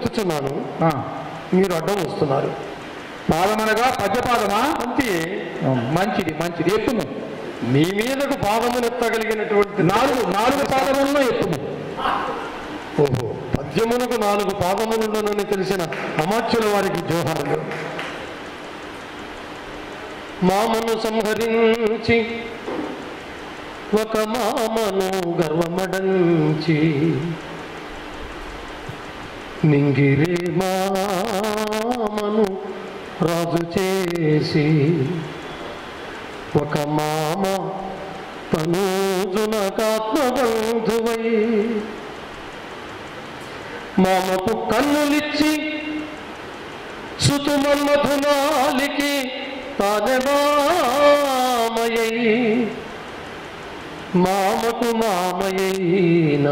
ఎత్తుచున్నాను ఆ, మీరు అడ్డం వస్తున్నారు పాదమనగా పద్యపాదమా అంతే ఆ, మంచిది మంచిది ఎత్తుము మీ మీదకు పాదమునెత్తగలిగినటువంటి నాలుగు నాలుగు పాదములను ఎత్తుము ఓహో పద్యమునకు నాలుగు పాదములుండనని తెలిసిన అమాత్యుల వారికి జోహారులు మామను సంహరించి ఒక మామను గర్వమడంచి నింగిరే మామను రాజు చేసి ఒక మామ తనూజునకాత్మబంధువై మామకు కన్నులిచ్చి సుతుమన్మధునాలికి తానే మామయ్యై మామకు మామయ్యైన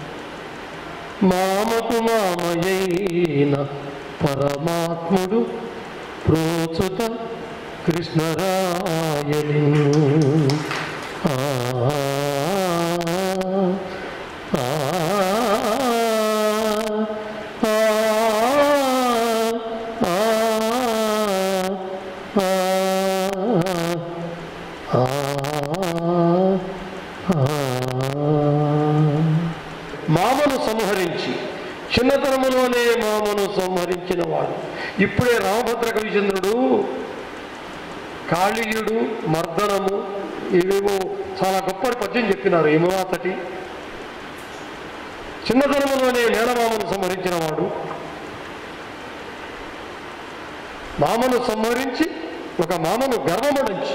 మామకు మామయ్యైన పరమాత్ముడు ప్రోచుత కృష్ణరాయని ఆ ఆ, ఆ, ఆ, ఆ, మామను సంహరించి చిన్నతనములోనే మామను సంహరించిన వాడు ఇప్పుడే రామభద్ర కవిచంద్రుడు కాళీయుడు మర్దనము ఇవేమో చాలా గొప్ప పద్యం చెప్పినారు హిమవాతటి చిన్నతనములోనే మేనమామను సంహరించిన వాడు మామను సంహరించి ఒక మామను గర్వమడించి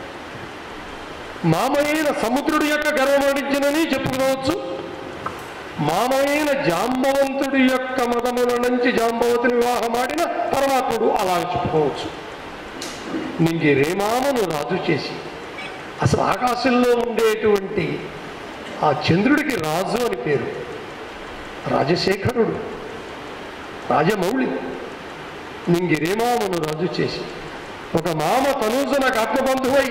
మామయ్యైన సముద్రుడి యొక్క గర్వమడించినని చెప్పుకోవచ్చు మామయ్యైన జాంబవంతుడి యొక్క మదముల నుంచి జాంబవతిని వివాహమాడిన పరమాత్ముడు అలాగ చెప్పుకోవచ్చు నింగి రేమామను రాజు చేసి అసలు ఆకాశంలో ఉండేటువంటి ఆ చంద్రుడికి రాజు అని పేరు రాజశేఖరుడు రాజమౌళి నింగి రేమామను రాజు చేసి ఒక మామ తనూజనకు ఆత్మబంధువై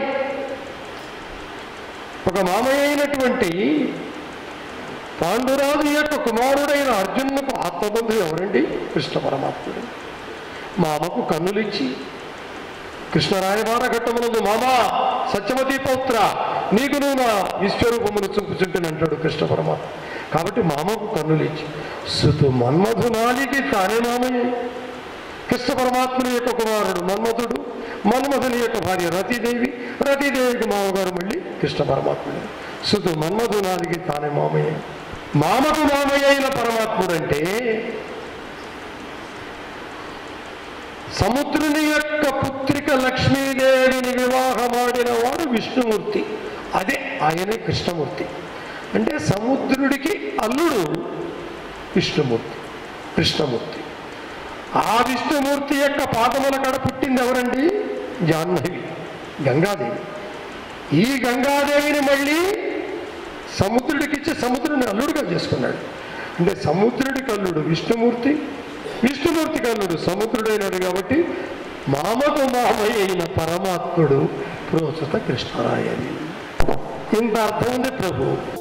ఒక మామయ్య అయినటువంటి పాండురాజు యొక్క కుమారుడైన అర్జునుకు ఆత్మబంధు ఎవరండి కృష్ణ పరమాత్ముడు మామకు కన్నులిచ్చి కృష్ణరాయబార ఘట్టమునందు మామా సత్యవతి పౌత్ర నీకు నువ్వు నా విశ్వరూపమును చూపుచుంటేని అంటాడు కృష్ణ పరమాత్మ కాబట్టి మామకు కన్నులిచ్చి సుతు మన్మధునాలికి తానే మామయ్య కృష్ణ పరమాత్ముని యొక్క కుమారుడు మన్మధుడు మన్మధుని యొక్క భార్య రతీదేవి రతీదేవికి మామగారు మళ్ళీ కృష్ణ పరమాత్ముడు సుతు మన్మధునాలికి తానే మామయ్య మామకు మామయ్య అయిన పరమాత్ముడు అంటే సముద్రుని యొక్క పుత్రిక లక్ష్మీదేవిని వివాహమాడిన వాడు విష్ణుమూర్తి అదే ఆయనే కృష్ణమూర్తి అంటే సముద్రుడికి అల్లుడు విష్ణుమూర్తి కృష్ణమూర్తి ఆ విష్ణుమూర్తి యొక్క పాదముల కడ పుట్టింది ఎవరండి జాహ్నవి గంగాదేవి ఈ గంగాదేవిని మళ్ళీ సముద్రుడికిచ్చి సముద్రుని అల్లుడుగా చేసుకున్నాడు అంటే సముద్రుడికి అల్లుడు విష్ణుమూర్తి విష్ణుమూర్తికి అల్లుడు సముద్రుడైనాడు కాబట్టి మామకు మామయ్య అయిన పరమాత్ముడు ప్రోచుత కృష్ణరాయని ఇంత అర్థం ఉంది ప్రభు